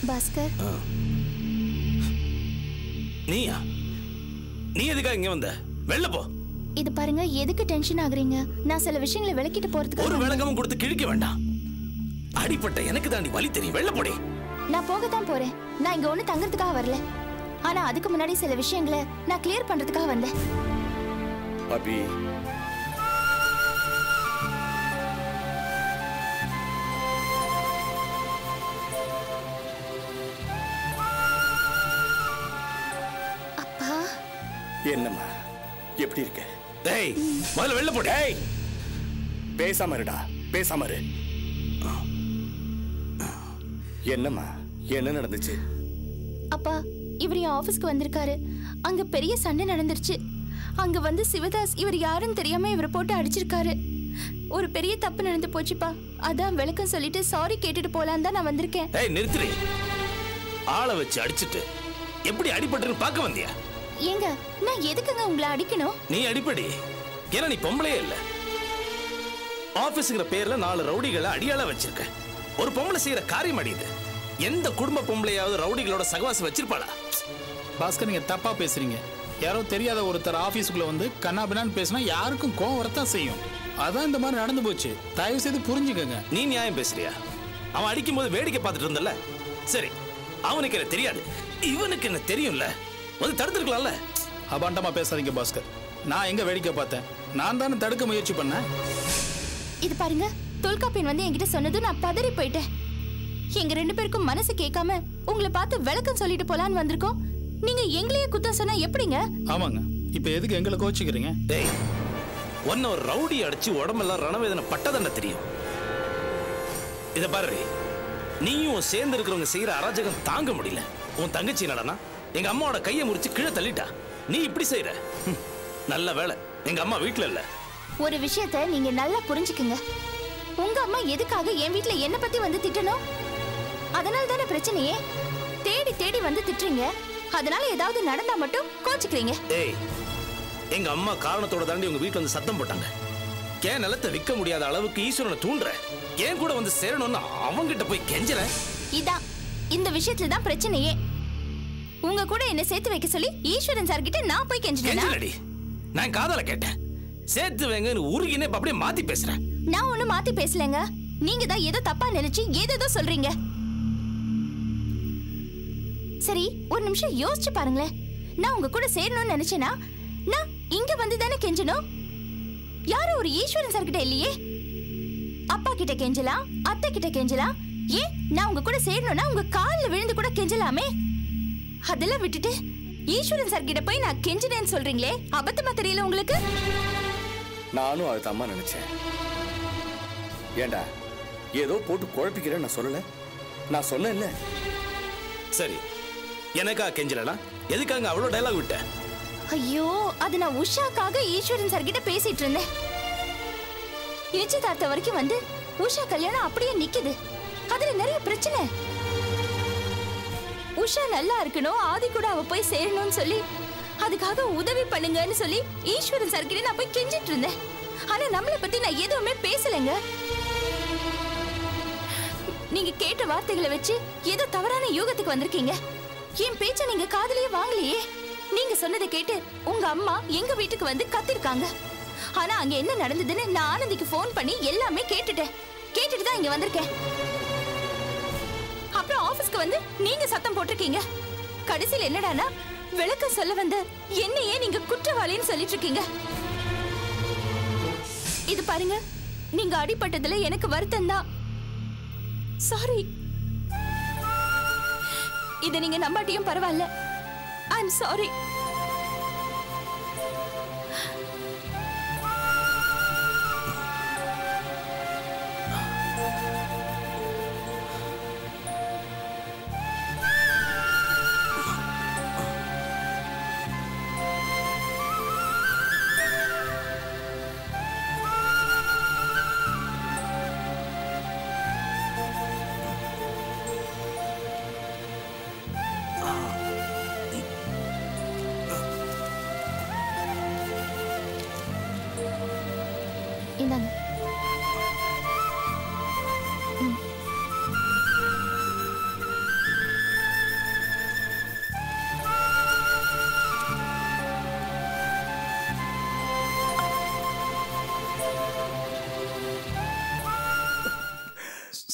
பாஸ்கர் நீயா நீ எதுக்காக இங்க வந்த வெளில போ இது பாருங்க எதுக்கு டென்ஷன் ஆகுறீங்க நான் சில விஷயங்களை விளக்கிட்டு ஒரு போறதுக்கு விளக்கமும் கொடுத்து கிழிக்க வேண்டாம் அடிப்பட்ட எனக்கு தாண்டி வலி தெரியும் வெளில போடி நான் போக தான் போறேன் நான் இங்க ஒண்ணு தங்கறதுக்காக வரல ஆனா அதுக்கு முன்னாடி சில விஷயங்களை நான் கிளியர் பண்றதுக்காக வந்தேன் அபி அப்பா என்னம்மா எப்படி இருக்க டேய் முதல்ல வெளில போடி டேய் பேசாம இருடா பேசாம இரு என்னம்மா என்ன நடந்துச்சு அப்பா இவர் என் ஆபீஸ்க்கு வந்திருக்காரு அங்க பெரிய சண்டை நடந்துருச்சு அங்க வந்து சிவதாஸ் இவர் யாருன்னு தெரியாம இவரை போட்டு அடிச்சிருக்காரு ஒரு பெரிய தப்பு நடந்து போச்சுப்பா அதான் விளக்கம் சொல்லிட்டு சாரி கேட்டுட்டு போலான்னு தான் நான் வந்திருக்கேன் டேய் நிறுத்துறி ஆளை வச்சு அடிச்சிட்டு எப்படி அடிபட்டுன்னு பார்க்க வந்தியா ஏங்க நான் எதுக்குங்க உங்களை அடிக்கணும் நீ அடிப்படி ஏன்னா நீ பொம்பளையே இல்ல ஆபீஸ்ங்கிற பேர்ல நாலு ரவுடிகளை அடியாள வச்சிருக்க ஒரு பொம்பளை செய்யற காரியம் அடியுது எந்த குடும்ப பொம்பளையாவது ரவுடிகளோட சகவாசம் வச்சிருப்பாளா பாஸ்கர் நீங்க தப்பா பேசுறீங்க யாரோ தெரியாத ஒருத்தர் ஆபீஸ்க்குள்ள வந்து கண்ணா பின்னான்னு பேசினா யாருக்கும் கோவம் வரத்தான் செய்யும் அதான் இந்த மாதிரி நடந்து போச்சு தயவு செய்து புரிஞ்சுக்கங்க நீ நியாயம் பேசுறியா அவன் அடிக்கும் போது வேடிக்கை பார்த்துட்டு இருந்தல சரி அவனுக்கு என்ன தெரியாது இவனுக்கு என்ன தெரியும்ல வந்து தடுத்துருக்கலாம்ல அபாண்டமா பேசாதீங்க பாஸ்கர் நான் எங்க வேடிக்கை பார்த்தேன் நான் தானே தடுக்க முயற்சி பண்ணேன் இது பாருங்க தொல்காப்பியன் வந்து என்கிட்ட சொன்னதும் நான் பதறி போயிட்டேன் எங்க ரெண்டு பேருக்கும் மனசு கேட்காம உங்களை பார்த்து விளக்கம் சொல்லிட்டு போலான்னு வந்திருக்கோம் நீங்க எங்களையே குத்தம் சொன்னா எப்படிங்க ஆமாங்க இப்ப எதுக்கு எங்களை கோச்சிக்கிறீங்க டேய் உன்னை ஒரு ரவுடி அடிச்சு உடம்பெல்லாம் ரணவேதனை பட்டதண்ட தெரியும் இத பாரு நீயும் சேர்ந்து இருக்கிறவங்க செய்யற அராஜகம் தாங்க முடியல உன் தங்கச்சி என்னடனா எங்க அம்மாவோட கையை முறிச்சு கீழே தள்ளிட்டா நீ இப்படி செய்யற ஹம், நல்ல வேலை எங்க அம்மா வீட்ல இல்ல ஒரு விஷயத்த நீங்க நல்லா புரிஞ்சுக்குங்க உங்க அம்மா எதுக்காக என் வீட்ல என்ன பத்தி வந்து திட்டணும் அதனால தானே பிரச்சனையே தேடி தேடி வந்து திட்டுறீங்க அதனால ஏதாவது நடந்தா மட்டும் கோச்சுக்கிறீங்க டேய் எங்க அம்மா காரணத்தோட தாண்டி உங்க வீட்ல வந்து சத்தம் போட்டாங்க ஏன் நிலத்தை விற்க முடியாத அளவுக்கு ஈஸ்வரனை தூண்டுற ஏன் கூட வந்து சேரணும்னு அவங்கிட்ட போய் கெஞ்சற இதான் இந்த விஷயத்துல தான் பிரச்சனையே உங்க கூட என்ன சேர்த்து வைக்க சொல்லி ஈஸ்வரன் சார் கிட்ட நான் போய் கெஞ்சினேனா கெஞ்சலடி நான் காதல கேட்டேன் சேர்த்து வைங்கன்னு உருகினே இப்ப அப்படியே மாத்தி பேசுறேன் நான் ஒண்ணும் மாத்தி பேசலங்க நீங்க தான் ஏதோ தப்பா நினைச்சு ஏதேதோ சொல்றீங்க சரி ஒரு நிமிஷம் யோசிச்சு பாருங்களேன் நான் உங்க கூட சேரணும்னு நினைச்சேனா நான் இங்க வந்து தானே கெஞ்சணும் யாரும் ஒரு ஈஸ்வரன் சார் கிட்ட இல்லையே அப்பா கிட்ட கெஞ்சலாம் அத்தை கிட்ட கெஞ்சலாம் ஏன் நான் உங்க கூட சேரணும்னா உங்க கால்ல விழுந்து கூட கெஞ்சலாமே அதெல்லாம் விட்டுட்டு ஈஸ்வரன் சார் கிட்ட போய் நான் கெஞ்சினேன்னு சொல்றீங்களே அபத்தமா தெரியல உங்களுக்கு நானும் அது தம்மா நினைச்சேன் ஏண்டா ஏதோ போட்டு குழப்பிக்கிறேன் நான் சொல்லல நான் சொன்னேன்ல சரி எனக்கா கெஞ்சலனா எதுக்காங்க அவ்வளோ டைலாக் விட்ட ஐயோ அது நான் உஷாக்காக ஈஸ்வரன் சார் கிட்ட பேசிட்டு இருந்தேன் நிச்சயதார்த்த வரைக்கும் வந்து உஷா கல்யாணம் அப்படியே நிக்குது அதுல நிறைய பிரச்சனை உஷா நல்லா இருக்கணும் ஆதி கூட அவ போய் சேரணும்னு சொல்லி அதுக்காக உதவி பண்ணுங்கன்னு சொல்லி ஈஸ்வரன் சார் கிட்ட நான் போய் கெஞ்சிட்டு இருந்தேன் ஆனா நம்மளை பத்தி நான் எதுவுமே பேசலைங்க நீங்க கேட்ட வார்த்தைகளை வச்சு ஏதோ தவறான யூகத்துக்கு வந்திருக்கீங்க என் பேச்ச நீங்க காதுலயே வாங்கலையே நீங்க சொன்னதை கேட்டு உங்க அம்மா எங்க வீட்டுக்கு வந்து கத்திருக்காங்க ஆனா அங்க என்ன நடந்ததுன்னு நான் ஆனந்திக்கு ஃபோன் பண்ணி எல்லாமே கேட்டுட்டேன் கேட்டுட்டு தான் இங்க வந்திருக்கேன் அப்புறம் ஆபீஸ்க்கு வந்து நீங்க சத்தம் போட்டிருக்கீங்க கடைசியில் என்னடானா விளக்கம் சொல்ல வந்த என்னையே நீங்க குற்றவாளின்னு சொல்லிட்டு இருக்கீங்க இது பாருங்க நீங்க அடிபட்டதுல எனக்கு வருத்தம் தான் சாரி இத நீங்க நம்பாட்டியும் பரவாயில்ல ஐ எம் சாரி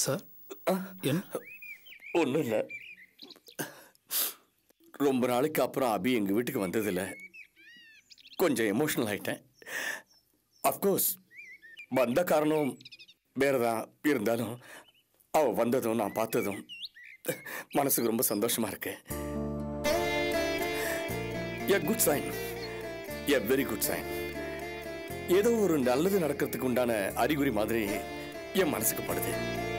சார் என்ன ஒன்றும் இல்லை ரொம்ப நாளைக்கு அப்புறம் அபி எங்கள் வீட்டுக்கு வந்ததில்ல கொஞ்சம் எமோஷனல் ஆயிட்டேன் அஃப்கோர்ஸ் வந்த காரணம் வேறு தான் இருந்தாலும் அவள் வந்ததும் நான் பார்த்ததும் மனசுக்கு ரொம்ப சந்தோஷமா இருக்கு a good sign a very good sign ஏதோ ஒரு நல்லது நடக்கிறதுக்கு உண்டான அறிகுறி மாதிரி என் மனசுக்கு படுது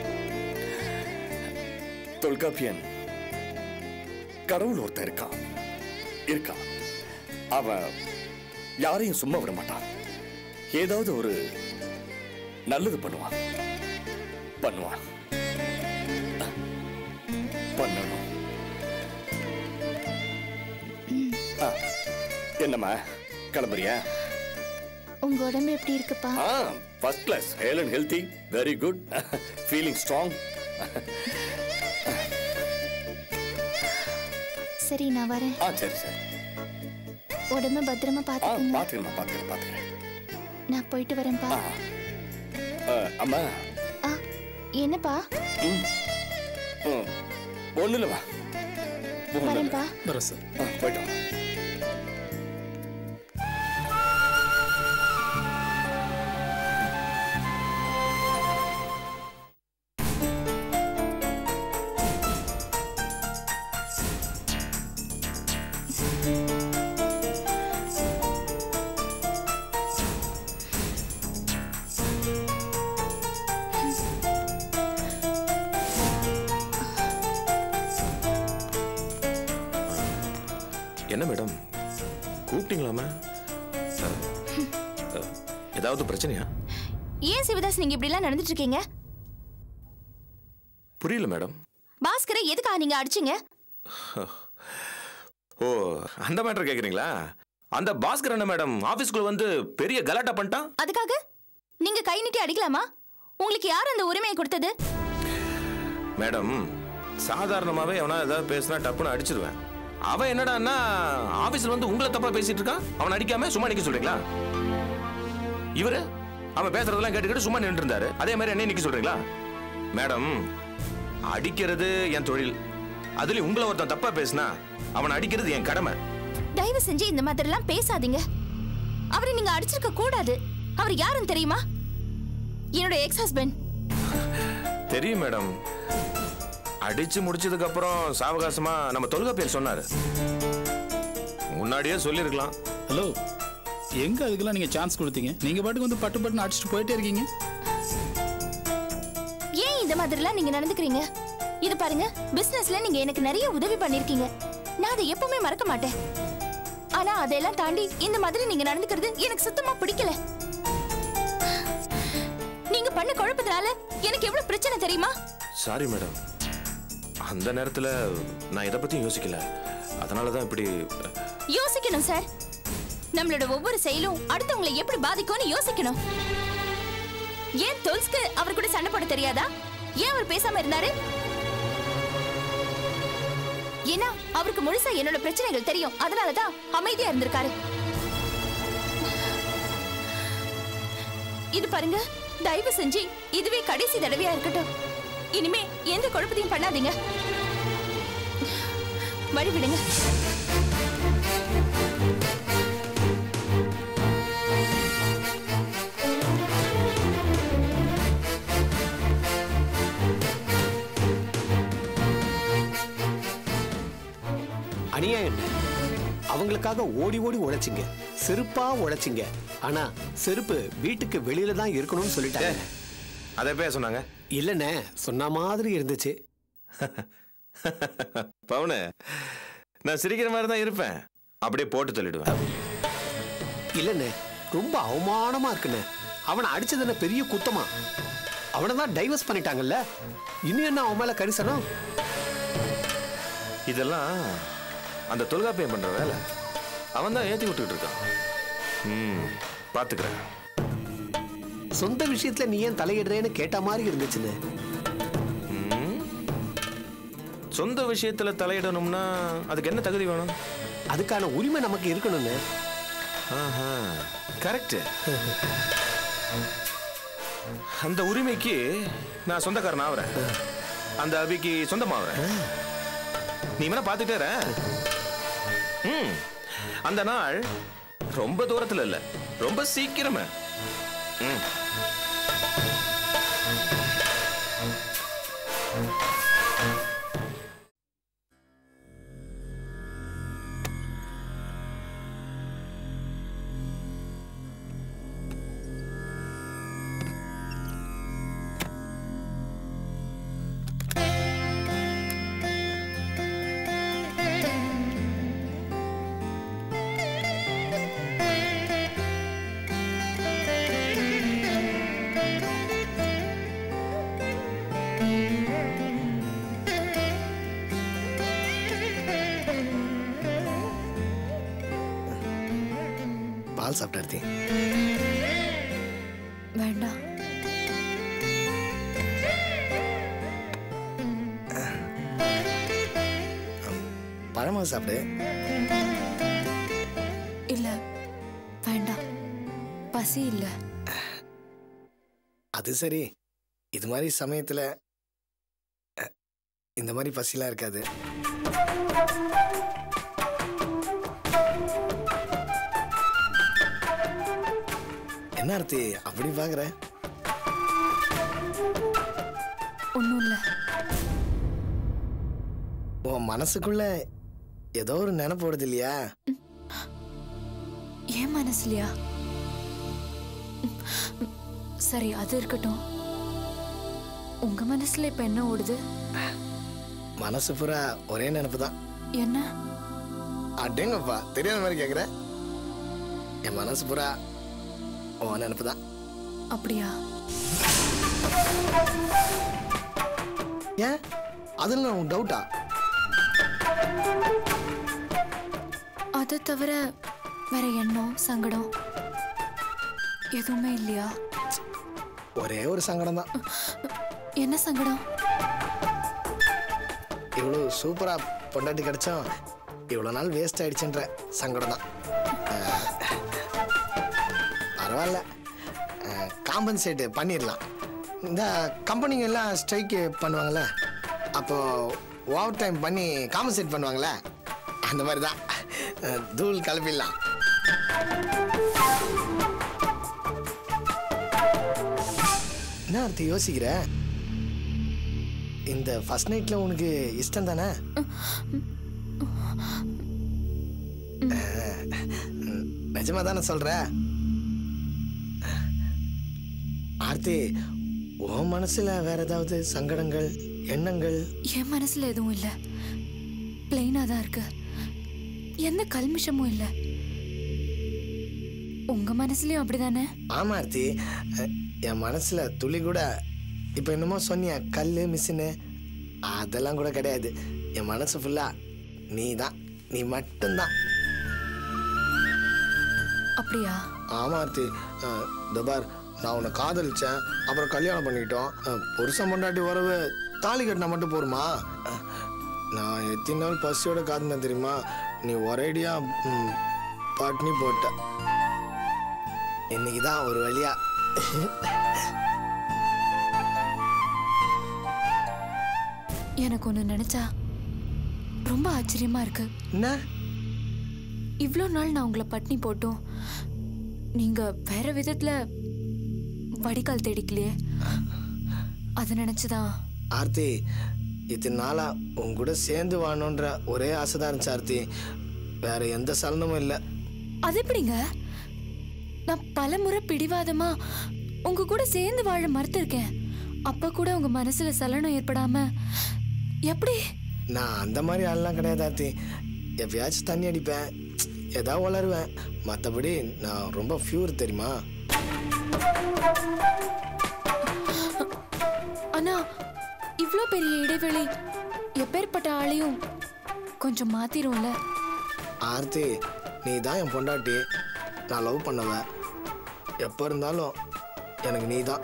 தொல்காப்பியன் கடவுள் ஒருத்தன் இருக்கான் இருக்கான் அவன் யாரையும் சும்மா விட மாட்டான் ஏதாவது ஒரு நல்லது பண்ணுவான் பண்ணுவான் பண்ணணும் ஆ, என்னம்மா கிளம்புறியா உங்க உடம்பு எப்படி இருக்குப்பா ஆ first class hale and healthy very good feeling strong சரி நான் வரேன் ஆ சரி சரி உடம்ப பத்திரமா ஆ பாத்துக்கோங்க பார்த்துக்கிறேன் பார்த்துக்கிறேன் பார்த்துக்கிறேன் நான் போயிட்டு வரேன்ப்பா ஆ ஆ, அம்மா ஆ என்னப்பா ம் ம் ஒன்றும் இல்லைம்மா ஒன்றும் இல்லை வரேன்ப்பா வரேன் சார் ஆ போயிட்டோம் என்ன மேடம் கூப்பிட்டீங்களாமே அஹ், அஹ், ஏதாவது பிரச்சனையா ஏன் சிவதாஸ் நீங்க இப்படி எல்லாம் நடந்துட்டு இருக்கீங்க புரியல மேடம் பாஸ்கரை எதுக்காக நீங்க அடிச்சீங்க ஓ அந்த மேட்டர் கேக்குறீங்களா அந்த பாஸ்கர் அண்ணன் மேடம் ஆபீஸ்க்குள்ள வந்து பெரிய கலாட்டா பண்ணிட்டான் அதுக்காக நீங்க கை நீட்டி அடிக்கலாமா உங்களுக்கு யார் அந்த உரிமையை கொடுத்தது மேடம் சாதாரணமாவே எவனா ஏதாவது பேசினா டப்புன்னு அடிச்சிருவேன் அவன் என்னடான்னா ஆபீஸ்ல வந்து உங்களை தப்பா பேசிட்டு இருக்கான் அவன் அடிக்காம சும்மா நிக்க சொல்றீங்களா இவரு அவன் பேசுறதெல்லாம் கேட்டுக்கிட்டு சும்மா நின்று இருந்தாரு அதே மாதிரி என்ன நிக்க சொல்றீங்களா மேடம் அடிக்கிறது என் தொழில் அதுலயும் உங்களை ஒருத்தன் தப்பா பேசினா அவன் அடிக்கிறது என் கடமை தயவு செஞ்சு இந்த மாதிரி எல்லாம் பேசாதீங்க அவரை நீங்க அடிச்சிருக்க கூடாது அவர் யாருன்னு தெரியுமா என்னோட எக்ஸ் ஹஸ்பண்ட் தெரியும் மேடம் அடிச்சு முடிச்சதுக்கு அப்புறம் சாவகாசமா நம்ம தொல்கா பேர் சொன்னாரு முன்னாடியே சொல்லியிருக்கலாம் ஹலோ எங்க அதுக்கெல்லாம் நீங்க சான்ஸ் கொடுத்தீங்க நீங்க பாட்டுக்கு வந்து பட்டு பட்டுன்னு அடிச்சுட்டு போயிட்டே இருக்கீங்க ஏன் இந்த மாதிரிலாம் நீங்க நடந்துக்கிறீங்க இது பாருங்க பிசினஸ்ல நீங்க எனக்கு நிறைய உதவி பண்ணிருக்கீங்க நான் அதை எப்பவுமே மறக்க மாட்டேன் ஆனா அதெல்லாம் தாண்டி இந்த மாதிரி நீங்க நடந்துக்கிறது எனக்கு சுத்தமா பிடிக்கல நீங்க பண்ண குழப்பத்தினால எனக்கு எவ்வளவு பிரச்சனை தெரியுமா சாரி மேடம் அந்த நேரத்துல நான் இதை பத்தி யோசிக்கல அதனால தான் இப்படி யோசிக்கணும் சார் நம்மளோட ஒவ்வொரு செயலும் அடுத்தவங்களை எப்படி பாதிக்கும்னு யோசிக்கணும் ஏன் தொல்ஸ்க்கு அவர் கூட சண்டை போட தெரியாதா ஏன் அவர் பேசாம இருந்தாரு ஏன்னா அவருக்கு முழுசா என்னோட பிரச்சனைகள் தெரியும் அதனாலதான் அமைதியா இருந்திருக்காரு இது பாருங்க தயவு செஞ்சு இதுவே கடைசி தடவையா இருக்கட்டும் இனிமே எந்த குழப்பத்தையும் பண்ணாதீங்க வழி விடுங்க அநியாயம் என்ன அவங்களுக்காக ஓடி ஓடி உழைச்சிங்க செருப்பா உழைச்சிங்க ஆனா செருப்பு வீட்டுக்கு வெளியில தான் இருக்கணும்னு சொல்லிட்டாங்க அதை பேச சொன்னாங்க இல்லைண்ணே சொன்ன மாதிரி இருந்துச்சு பவுனு நான் சிரிக்கிற மாதிரி தான் இருப்பேன் அப்படியே போட்டு தள்ளிடுவேன் இல்லைண்ணே ரொம்ப அவமானமா இருக்குண்ணே அவனை அடிச்சது என்ன பெரிய குத்தமா அவனை தான் டைவர்ஸ் பண்ணிட்டாங்கல்ல இன்னும் என்ன அவன் மேல கரிசனம் இதெல்லாம் அந்த தொல்காப்பியம் பண்ற வேலை அவன் தான் ஏத்தி விட்டுக்கிட்டு இருக்கான் ம் பாத்துக்கிறேன் சொந்த விஷயத்துல நீ ஏன் தலையிடுறேன்னு கேட்ட மாதிரி இருந்துச்சுண்ணே சொந்த விஷயத்துல தலையிடணும்னா அதுக்கு என்ன தகுதி வேணும் அதுக்கான உரிமை நமக்கு இருக்கணும்னு ஆஹா கரெக்ட் அந்த உரிமைக்கு நான் சொந்தக்காரன் ஆவறேன் அந்த அபிக்கு சொந்தமாவறேன் நீ வேணா பார்த்துட்டே இரு. ம் அந்த நாள் ரொம்ப தூரத்துல இல்ல ரொம்ப சீக்கிரமே ம் பால் சாப்பிட்டு எடுத்தேன் வேண்டாம் பழமா சாப்பிடு இல்ல வேண்டாம் பசி இல்ல அது சரி இது மாதிரி சமயத்துல அஹ், இந்த மாதிரி பசிலாம் இருக்காது என்ன அர்த்தி அப்படி பாக்குற ஒன்றும் இல்ல உன் மனசுக்குள்ள ஏதோ ஒரு நினைப்பு வருது இல்லையா ஏன் மனசுலையா சரி அது இருக்கட்டும் உங்க மனசுல இப்ப என்ன ஓடுது மனசு பூரா ஒரே நினைப்பு தான் என்ன அடேங்கப்பா தெரியாத மாதிரி கேக்குற என் மனசு பூரா உன் நினைப்பு தான் அப்படியா ஏன் அதுல உன் டவுட்டா அதை தவிர வேற எண்ணம் சங்கடம் எதுவுமே இல்லையா ஒரே ஒரு சங்கடம் தான் என்ன சங்கடம் இவ்வளோ சூப்பரா பொண்டாட்டி கிடைச்சோம் இவ்வளோ நாள் வேஸ்ட் ஆயிடுச்சுன்ற சங்கடம் தான் அஹ், பரவாயில்ல காம்பன்சேட் பண்ணிடலாம் இந்த கம்பெனிங்க எல்லாம் ஸ்ட்ரைக்கு பண்ணுவாங்கல்ல அப்போ ஓவர் டைம் பண்ணி காம்பன்சேட் பண்ணுவாங்கல்ல அந்த மாதிரி தான் அஹ், தூள் கிளப்பிடலாம் என்ன அர்த்தம் யோசிக்கிற இந்த ஃபர்ஸ்ட் நைட்ல உனக்கு இஷ்டம் தானே நிஜமா தானே சொல்ற ஆர்த்தி உன் மனசுல வேற ஏதாவது சங்கடங்கள் எண்ணங்கள் என் மனசுல எதுவும் இல்ல பிளெயினா தான் இருக்கு எந்த கல்மிஷமும் இல்ல உங்க மனசுலயும் அப்படிதானே ஆமா ஆர்த்தி அஹ், என் மனசுல துளி கூட இப்ப என்னமோ சொன்னிய கல்லு மிஷினு அதெல்லாம் கூட கிடையாது என் மனசு ஃபுல்லா நீ தான் நீ மட்டும்தான் அப்படியா ஆமா ஆர்த்தி அஹ், இதோ பார் நான் உன்னை காதலிச்சேன் அப்புறம் கல்யாணம் பண்ணிக்கிட்டோம் அஹ், புருஷன் பொண்டாட்டி உறவு தாலி கட்டினா மட்டும் போருமா அஹ், நான் எத்தனை நாள் பசியோட காத்தினேன் தெரியுமா நீ ஒரேடியா ம், பட்னி போட்ட இன்னைக்கு தான் ஒரு வழியா எனக்கு ஒண்ணு நினைச்சா ரொம்ப ஆச்சரியமா இருக்கு என்ன இவ்வளோ நாள் நான் உங்களை பட்னி போட்டும் நீங்க வேற விதத்துல வடிகால் தேடிக்கலையே அதை நினைச்சுதான் ஆர்த்தி இத்தனை நாளா உன் கூட சேர்ந்து வாழணுன்ற ஒரே ஆசை தான் இருந்துச்சு ஆர்த்தி வேற எந்த சலனமும் இல்லை அது எப்படிங்க நான் பலமுறை பிடிவாதமா உங்க கூட சேர்ந்து வாழ மறுத்திருக்கேன் அப்ப கூட உங்க மனசுல சலனம் ஏற்படாம எப்படி நான் அந்த மாதிரி ஆள்லாம் கிடையாது ஆர்த்தி எப்பயாச்சும் தண்ணி அடிப்பேன் ஏதாவது வளருவேன் மற்றபடி நான் ரொம்ப ஃபியூர் தெரியுமா ஆனா இவ்ளோ பெரிய இடைவெளி எப்பேற்பட்ட ஆளையும் கொஞ்சம் மாத்திரும்ல ஆர்த்தி நீ தான் என் பொண்டாட்டி நான் லவ் பண்ணவ எப்போ இருந்தாலும் எனக்கு நீ தான்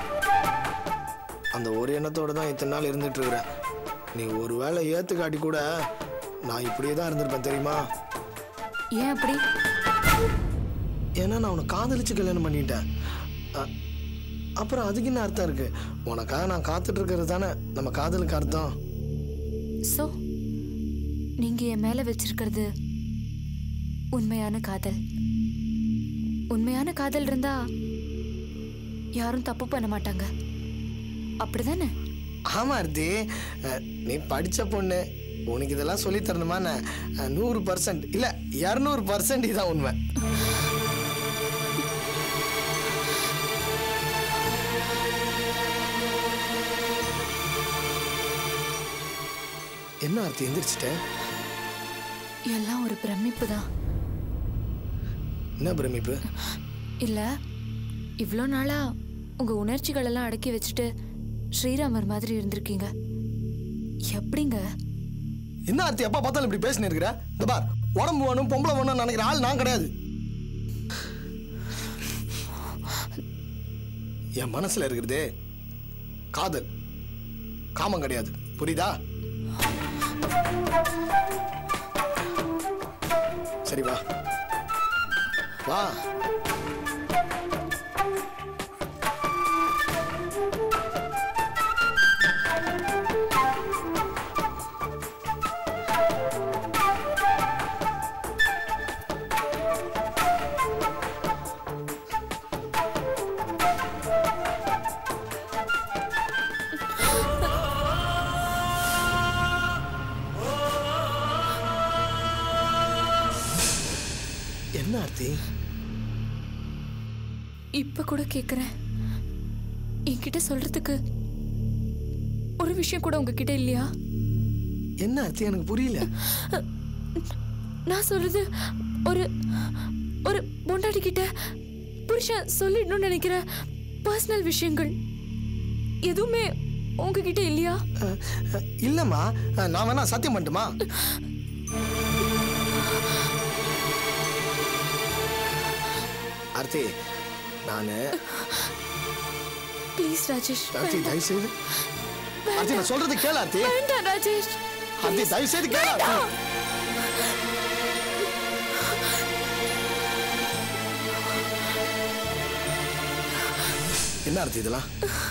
அந்த ஒரு எண்ணத்தோட தான் இத்தனை நாள் இருந்துட்டு இருக்கிறேன் நீ ஒரு வேளை ஏத்து காட்டி கூட நான் இப்படியே தான் இருந்திருப்பேன் தெரியுமா ஏன் அப்படி ஏன்னா நான் உன்னை காதலிச்சு கல்யாணம் பண்ணிட்டேன் அ, அப்புறம் அதுக்கு என்ன அர்த்தம் இருக்கு உனக்காக நான் காத்துட்டு இருக்கிறது தானே நம்ம காதலுக்கு அர்த்தம் சோ நீங்க என் மேல வச்சிருக்கிறது உண்மையான காதல் உண்மையான காதல் இருந்தா யாரும் தப்பு பண்ண மாட்டாங்க அப்படிதானே ஆமா அர்த்தி அஹ், நீ படிச்ச பொண்ணு உனக்கு இதெல்லாம் சொல்லி தரணுமா நான், அஹ், நூறு பர்சன்ட் இல்ல இரநூறு பர்சன்ட் இதான் உண்மை என்ன அர்த்தி எந்திரிச்சிட்டேன் எல்லாம் ஒரு பிரமிப்பு தான் என்ன பிரமிப்பு இல்ல இவ்வளோ நாளா உங்க உணர்ச்சிகள் எல்லாம் அடக்கி வச்சுட்டு ஸ்ரீராமர் மாதிரி இருந்திருக்கீங்க எப்படிங்க என்ன அர்த்தி எப்ப பார்த்தாலும் இப்படி பேசினு இருக்கிற இந்த பார் உடம்பு வேணும் பொம்பளை வேணும் நினைக்கிற ஆள் நான் கிடையாது என் மனசுல இருக்கிறது காதல் காமம் கிடையாது புரியுதா சரி வா வா என்ன ஆர்த்தி இப்ப கூட கேக்குறேன் என்கிட்ட சொல்றதுக்கு ஒரு விஷயம் கூட உங்ககிட்ட இல்லையா என்ன ஆர்த்தி எனக்கு புரியல நான் சொல்றது ஒரு ஒரு பொண்டாட்டி கிட்ட புருஷன் சொல்லிடணும்னு நினைக்கிற பர்சனல் விஷயங்கள் எதுவுமே உங்ககிட்ட இல்லையா அஹ், அஹ், இல்லம்மா அஹ், நான் வேணா சத்தியம் பண்ணட்டுமா ஆர்த்தி நானு ப்ளீஸ் ராஜேஷ் ஆர்த்தி தயவு செய்து ஆர்த்தி நான் சொல்றது கேளு ஆர்த்தி வேண்டாம் ராஜேஷ் ஆர்த்தி தயவு செய்து கேளு ஆர்த்தி என்ன ஆர்த்தி இதெல்லாம்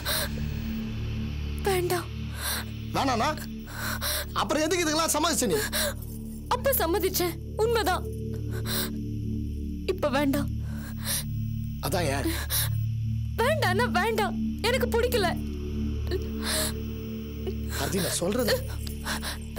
வேண்டாம் வேணாண்ணா அப்புறம் எதுக்கு இதுக்கெல்லாம் சமாளிச்ச நீ அப்ப சம்மதிச்சேன் உண்மைதான் இப்ப வேண்டாம் அதான் ஏன் வேண்டாம்னா வேண்டாம் எனக்கு பிடிக்கல ஆர்த்தி நான் சொல்றது